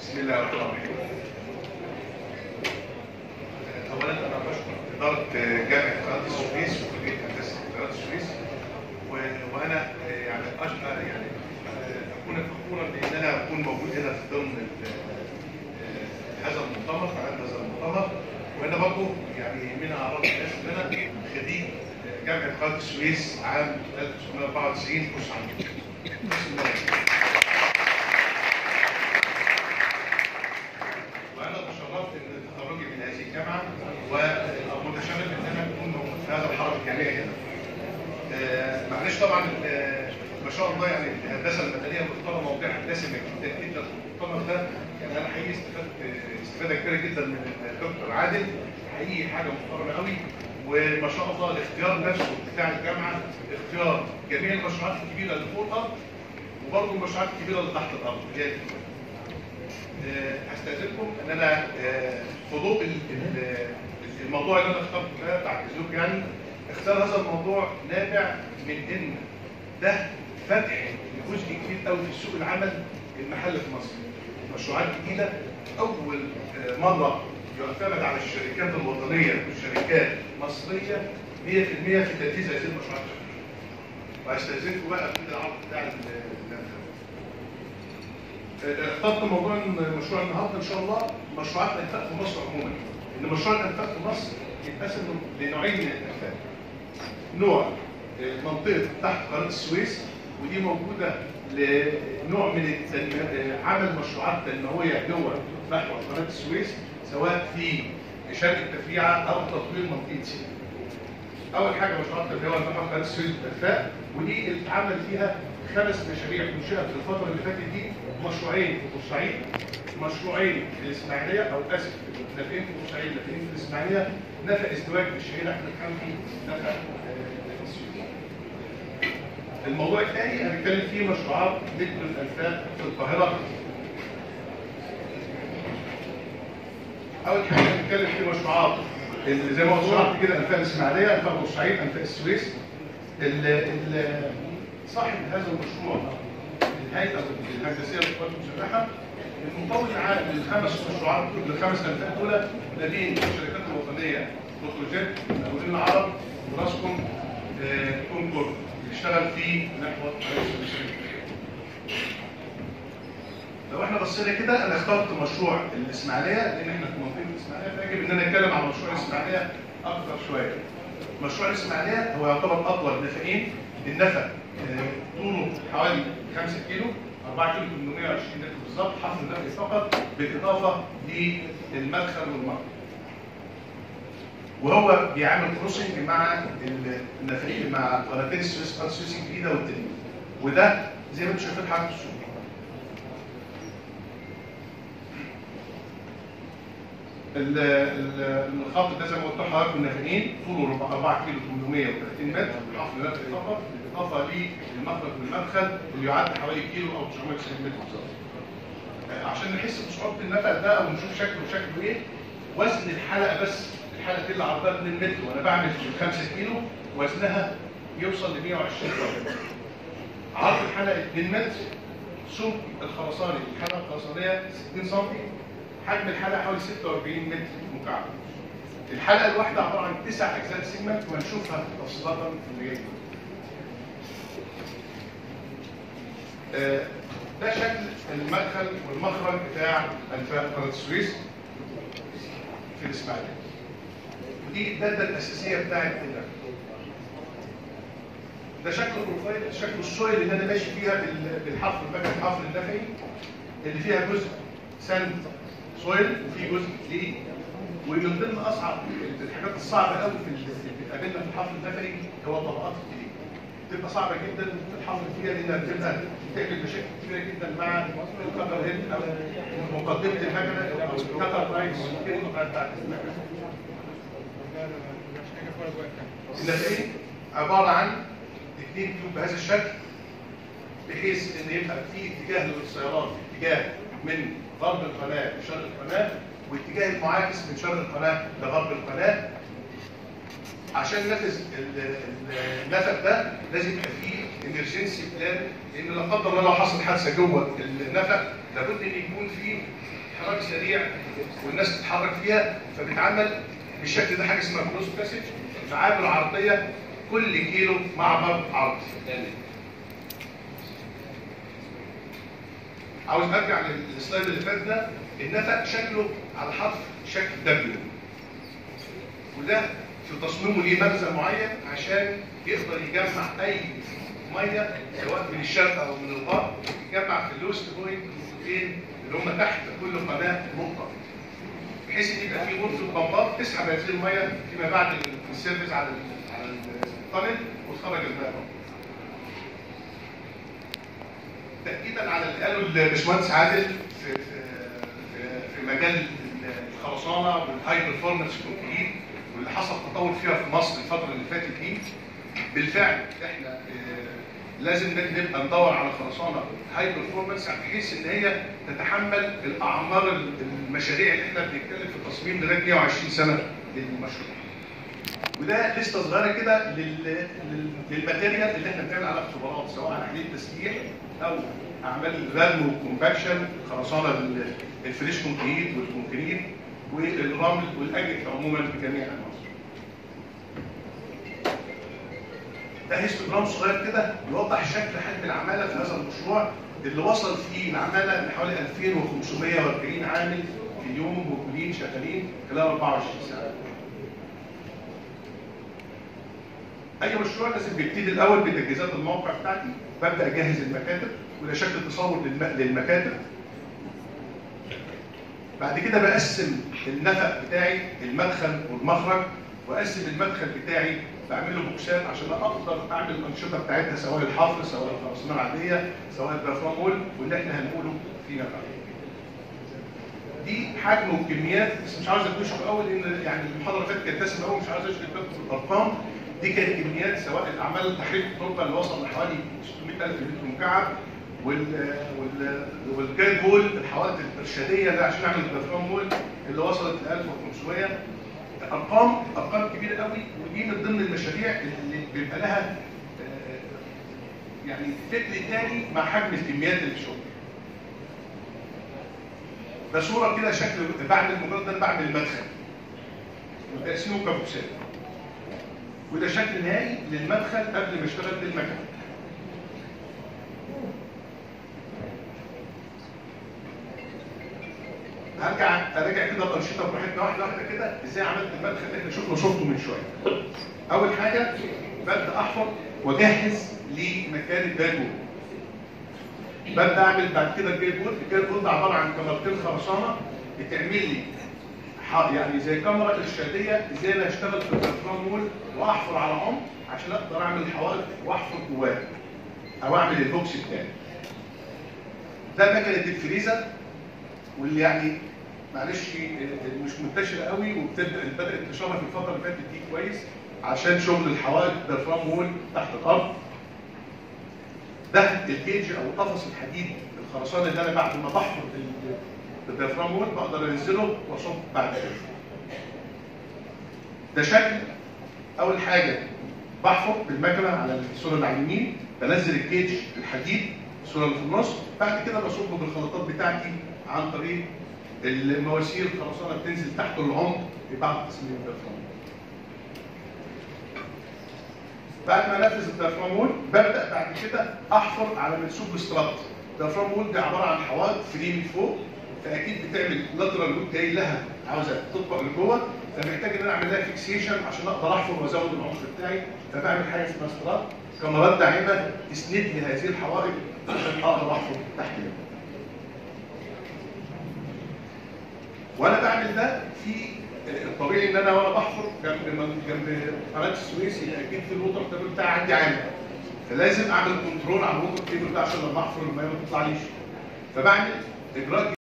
بسم الله الرحمن الرحيم. اولا انا بشكر اداره جامعه قناه السويس وكليه هندسه قناه السويس و- وانا يعني اشكر يعني اكون فخورا بان انا اكون موجود هنا في ضمن ال- هذا المؤتمر في عند هذا المؤتمر وانا برضه يعني يهمنا اعرف الناس ان انا خريج جامعه قناه السويس عام 1994 كوس عام بسم الله وانا تشرفت ان تخرجي من هذه الجامعه ومتشرف ان انا اكون موجود في هذا الحرم الجامعي هنا. آه، معلش طبعا آه، ما شاء الله يعني الهندسه المدنيه مختاره موضعها دسمه جدا جدا في المؤتمر ده يعني انا حقيقي استفدت آه، استفاده كبيره جدا من الدكتور عادل حقيقي حاجه محترمه قوي وما شاء الله الاختيار نفسه بتاع الجامعه اختيار جميع المشروعات الكبيره اللي فوق الارض وبرضه المشروعات الكبيره اللي تحت الارض اللي هي آه، هستاذنكم ان انا آه، في ضوء ال- ال- الموضوع اللي انا اخترته ده بعد اذنكم يعني اختار هذا الموضوع نابع من ان ده فتح لجزء كبير قوي في سوق العمل المحلي في مصر. مشروعات جديده اول آه، مره يعتمد على الشركات الوطنيه والشركات مصريه 100% في تنفيذ هذه المشروعات. وهستاذنكم بقى في العرض بتاع ال- ال- اخترت موضوع مشروع النهارده ان شاء الله مشروعات الانفاق في مصر عموما ان مشروع الانفاق في مصر يتقسم لنوعين من الانفاق نوع آه، منطقه تحت قناه السويس ودي موجوده لنوع من التنمية آه، عمل مشروعات تنمويه جوه محور قناه السويس سواء في شرق التفريعه او تطوير منطقه سيناء اول حاجه مشروعات تنميه محور قناه السويس بالانفاق ودي اللي اتعمل فيها خمس مشاريع انشئت في الفتره اللي فاتت دي مشروعين في بورسعيد مشروعين في الاسماعيليه او اسف نفقين في بورسعيد نفقين في الاسماعيليه نفق ازدواج في الشهيد احمد حمدي نفق آه، السويس. الموضوع الثاني هنتكلم فيه مشروعات ذكر الانفاق في القاهره اول حاجه هنتكلم فيه مشروعات اللي زي ما قلت شرحت كده انفاق الاسماعيليه انفاق بورسعيد انفاق السويس ال- ال- صاحب هذا المشروع الهيئه الهندسيه للقوات المسلحه المطور العام للخمس مشروعات للخمس انفاق دول ما بين الشركات الوطنيه بتروجيت مقاولين العرب وراسكوم آه، كونكورد بيشتغل في محور رئيس الوزراء. لو احنا بصينا كده انا اخترت مشروع الاسماعيليه لان احنا في منطقه الاسماعيليه فيجب ان انا اتكلم عن مشروع الاسماعيليه اكثر شويه. مشروع الاسماعيليه هو يعتبر اطول نفقين النفق آه، طوله حوالي 5 كيلو 4 كيلو 820 متر بالظبط حفر نفقي فقط بالاضافه للمدخل والمخرج. وهو بيعمل كروسنج مع النفقين مع قناتين السويس قناه السويس الجديده والتانية وده زي ما انتم شايفين حاجه في الصوره ال- ال- الخط ده زي ما قلت لحضرتك النافقين طوله 4 كيلو 830 متر حفر نفقي فقط بالاضافه للمخرج والمدخل اللي يعد حوالي كيلو او 990 متر بالظبط. آه، عشان نحس بصعوبه النفق ده او نشوف شكله شكله ايه وزن الحلقه بس الحلقه دي اللي عرضها 2 متر وانا بعمل 5 كيلو وزنها يوصل ل 120 جرام. عرض الحلقه 2 متر سمك الخرساني الحلقه الخرسانيه 60 سم حجم الحلقه حوالي 46 متر مكعب. الحلقه الواحده عباره عن تسع اجزاء سيجمنت وهنشوفها تفصيلات في اللي جاي. آه، ده شكل المدخل والمخرج بتاع انفاق قناه السويس في الاسماعيليه. ودي الداده الاساسيه بتاعت النفق. ده شكل البروفايل شكل السويل اللي انا ماشي فيها بال- بالحفر المكن الحفر النفقي اللي فيها جزء سند سويل وفي جزء ليه ومن ضمن اصعب الحاجات الصعبه قوي في ال- اللي بتقابلنا في الحفر النفقي هو الطبقات الجديده بتبقى صعبه جدا في الحفر فيها لانها بتبقى بتعمل مشاكل كبيره جدا مع الكتر هيد او مقدمه المكنه او الكتر رايس بتاعت المكنه النتائج عباره عن اثنين تيوب بهذا الشكل بحيث ان يبقى في اتجاه للسيارات اتجاه من غرب القناه لشرق القناه واتجاه المعاكس من شرق القناه لغرب القناه عشان ننفذ ال- ال- النفق ده لازم يبقى فيه امرجنسي بلان لان لا قدر الله لو حصل حادثه جوه النفق لابد ان يكون فيه حراك سريع والناس تتحرك فيها فبتعمل بالشكل ده حاجه اسمها كروس باسج معابر عرضيه كل كيلو معبر عرضي عاوز ارجع للسلايد اللي فات ده النفق شكله على حرف شكل دبليو وده في تصميمه ليه مخزن معين عشان يقدر يجمع اي ميه سواء من الشرق او من الغرب يجمع في اللوست بوينت النقطتين اللي هم تحت كل قناه نقطه بحيث ان يبقى في غرفه بمبات تسحب هذه الميه فيما بعد السيرفيس على ال- على القناه وتخرج الماء تاكيدا على اللي قاله الباشمهندس عادل في في في- في مجال الخرسانه والهاي بيرفورمانس كونكريت واللي حصل تطور فيها في مصر الفتره اللي فاتت دي بالفعل احنا آه، لازم نبقى ندور على خرسانه هاي بيرفورمانس بحيث ان هي تتحمل الاعمار المشاريع اللي احنا بنتكلم في التصميم لغايه 120 سنه للمشروع. وده لسته صغيره كده لل- لل- للماتيريال اللي احنا بنعمل عليها اختبارات سواء عمليه تسليح او اعمال الرمل والكومباكشن خرسانه ال- الفريش كونكريت والكونكريت والرمل والاجنحه عموما بجميع انواعها. ده هيستوجرام صغير كده يوضح شكل حجم العماله في هذا المشروع اللي وصل فيه العماله لحوالي 2540 عامل في اليوم موجودين شغالين خلال 24 ساعه. اي مشروع لازم بيبتدي الاول بتجهيزات الموقع بتاعتي ببدا اجهز المكاتب وده شكل تصور للم- للمكاتب بعد كده بقسم النفق بتاعي المدخل والمخرج واقسم المدخل بتاعي بعمل له بوكسات عشان اقدر اعمل الانشطه بتاعتها سواء الحفر سواء الخرسانه العاديه سواء البرفان وول واللي احنا هنقوله فيما بعد. دي حجم وكميات بس مش عاوز ادوش في الاول لان يعني المحاضره اللي فاتت كانت دسمه قوي مش عاوز اشغل بالكم بالارقام دي كانت كميات سواء الاعمال تحريك التربه اللي وصل لحوالي 600000 متر مكعب وال وال والجايد وول الحوائط الارشاديه ده عشان نعمل البرفان وول اللي وصلت ل 1500 ارقام ارقام كبيره قوي ودي من ضمن المشاريع اللي بيبقى لها آه، يعني فكر تاني مع حجم الكميات اللي في الشغل. ده صوره كده شكل بعمل مجرد ان انا بعمل المدخل وتقسيمه كبوكسات وده شكل نهائي للمدخل قبل ما اشتغل بالمكنه هرجع اراجع كده الانشطه براحتنا واحده واحده كده ازاي عملت المدخل اللي احنا شفنا صورته من شويه. اول حاجه ببدا احفر واجهز لمكان الباجو. ببدا اعمل بعد كده الجيت بورد، الجيت بورد عباره عن كاميرتين خرسانه بتعمل لي ح- يعني زي كاميرا ارشاديه ازاي انا اشتغل في البلاتفورم مول واحفر على عمق عشان اقدر اعمل الحوائط واحفر جواه او اعمل البوكس بتاعي. ده مكنه الفريزر واللي يعني معلش مش منتشره قوي وبتبدا بدات انتشارها في الفتره اللي فاتت دي كويس عشان شغل الحوائط بالفرام وول تحت الارض ده الكيج او القفص الحديد الخرسانه اللي انا بعد ما بحفر ال- الديافرام وول بقدر انزله واصب بعد كده ده شكل اول حاجه بحفر بالمكنه على الصوره اللي على اليمين بنزل الكيج الحديد الصوره اللي في النص بعد كده بصبه بالخلطات بتاعتي عن طريق المواسير الخرسانه بتنزل تحت العمق بعد تصميم الديافرام بعد ما انفذ الديافرام وول ببدا بعد كده احفر على منسوب استراكت الديافرام وول دي عباره عن حوائط فري من فوق فاكيد بتعمل لاترال وود جاي لها عاوزه تطبق لجوه فمحتاج ان انا اعمل لها فيكسيشن عشان اقدر احفر وازود العمق بتاعي فبعمل حاجه اسمها استراكت كاميرات داعمه تسند لي هذه الحوائط عشان اقدر احفر تحتها وانا بعمل ده في الطبيعي ان انا وانا بحفر جنب جنب قناه السويس يبقى اكيد في الوتر تيبل بتاعي عندي عالي فلازم اعمل كنترول على الوتر تيبل ده عشان لما احفر الميه ما تطلعليش فبعمل اجراء